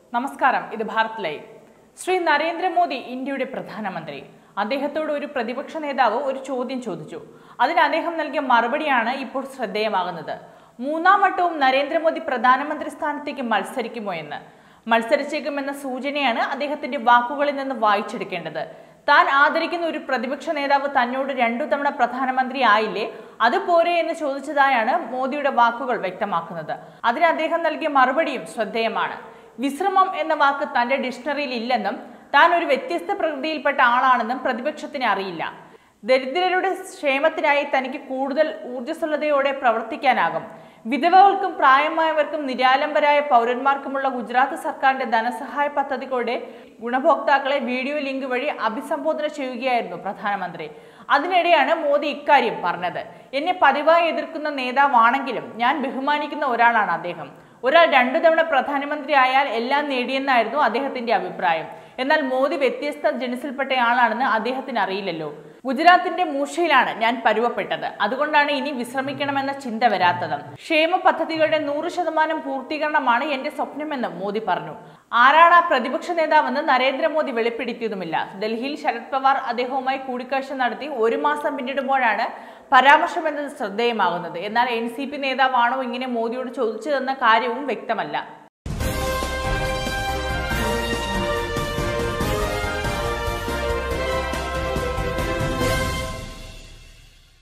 നമസ്കാരം ഇത് ഭാരത് ലൈവ് ശ്രീ നരേന്ദ്രമോദി ഇന്ത്യയുടെ പ്രധാനമന്ത്രി അദ്ദേഹത്തോട് ഒരു പ്രതിപക്ഷ നേതാവ് ഒരു ചോദ്യം ചോദിച്ചു അതിന് അദ്ദേഹം നൽകിയ മറുപടിയാണ് ഇപ്പോൾ ശ്രദ്ധേയമാകുന്നത് മൂന്നാം വട്ടവും നരേന്ദ്രമോദി പ്രധാനമന്ത്രി സ്ഥാനത്തേക്ക് മത്സരിക്കുമോ എന്ന് മത്സരിച്ചേക്കുമെന്ന സൂചനയാണ് അദ്ദേഹത്തിന്റെ വാക്കുകളിൽ നിന്ന് വായിച്ചെടുക്കേണ്ടത് താൻ ആദരിക്കുന്ന ഒരു പ്രതിപക്ഷ നേതാവ് തന്നോട് രണ്ടു തവണ പ്രധാനമന്ത്രി ആയില്ലേ അത് പോരെ എന്ന് ചോദിച്ചതായാണ് മോദിയുടെ വാക്കുകൾ വ്യക്തമാക്കുന്നത് അതിന് അദ്ദേഹം നൽകിയ മറുപടിയും ശ്രദ്ധേയമാണ് വിശ്രമം എന്ന വാക്ക് തന്റെ ഡിക്ഷണറിയിൽ ഇല്ലെന്നും താൻ ഒരു വ്യത്യസ്ത പ്രകൃതിയിൽപ്പെട്ട ആളാണെന്നും പ്രതിപക്ഷത്തിന് അറിയില്ല ദരിദ്രരുടെ ക്ഷേമത്തിനായി തനിക്ക് കൂടുതൽ ഊർജ്ജസ്വലതയോടെ പ്രവർത്തിക്കാനാകും വിധവകൾക്കും പ്രായമായവർക്കും നിരാലംബരായ പൗരന്മാർക്കുമുള്ള ഗുജറാത്ത് സർക്കാരിന്റെ ധനസഹായ പദ്ധതികളുടെ ഗുണഭോക്താക്കളെ വീഡിയോ ലിങ്ക് വഴി അഭിസംബോധന ചെയ്യുകയായിരുന്നു പ്രധാനമന്ത്രി അതിനിടെയാണ് മോദി ഇക്കാര്യം പറഞ്ഞത് എന്നെ പതിവായി എതിർക്കുന്ന നേതാവാണെങ്കിലും ഞാൻ ബഹുമാനിക്കുന്ന ഒരാളാണ് അദ്ദേഹം ഒരാൾ രണ്ടു തവണ പ്രധാനമന്ത്രി ആയാൽ എല്ലാം നേടിയെന്നായിരുന്നു അദ്ദേഹത്തിന്റെ അഭിപ്രായം എന്നാൽ മോദി വ്യത്യസ്ത ജനസിൽപ്പെട്ടയാളാണെന്ന് അദ്ദേഹത്തിന് അറിയില്ലല്ലോ ഗുജറാത്തിന്റെ മൂർച്ചയിലാണ് ഞാൻ പരുവപ്പെട്ടത് അതുകൊണ്ടാണ് ഇനി വിശ്രമിക്കണമെന്ന ചിന്ത വരാത്തത് ക്ഷേമ പദ്ധതികളുടെ നൂറ് ശതമാനം പൂർത്തീകരണമാണ് എന്റെ സ്വപ്നമെന്ന് മോദി പറഞ്ഞു ആരാണ് ആ പ്രതിപക്ഷ നേതാവെന്ന് നരേന്ദ്രമോദി വെളിപ്പെടുത്തിയതുമില്ല ഡൽഹിയിൽ ശരത് പവാർ അദ്ദേഹവുമായി കൂടിക്കാഴ്ച നടത്തി ഒരു മാസം പിന്നിടുമ്പോഴാണ് പരാമർശം എന്നത് ശ്രദ്ധേയമാകുന്നത് എന്നാൽ എൻ സി പി നേതാവാണോ ഇങ്ങനെ മോദിയോട് ചോദിച്ചതെന്ന കാര്യവും വ്യക്തമല്ല